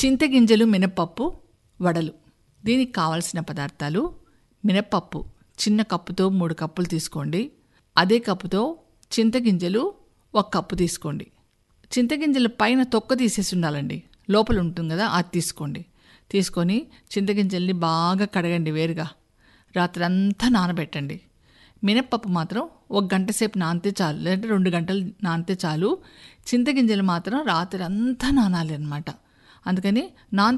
చింతగింజలు మినప్పప్పు వడలు దీనికి కావలసిన పదార్థాలు మినప్పప్పు చిన్న కప్పుతో మూడు కప్పులు తీసుకోండి అదే కప్పుతో చింతగింజలు ఒక కప్పు తీసుకోండి చింతగింజల పైన తొక్క తీసేసి ఉండాలండి లోపల ఉంటుంది కదా అది తీసుకోండి తీసుకొని చింతగింజల్ని బాగా కడగండి వేరుగా రాత్రంతా నానబెట్టండి మినప్పప్పు మాత్రం ఒక గంట సేపు నానితే చాలు లేదంటే రెండు గంటలు నానితే చాలు చింతగింజలు మాత్రం రాత్రి అంతా నానాలి అనమాట అందుకని నాన్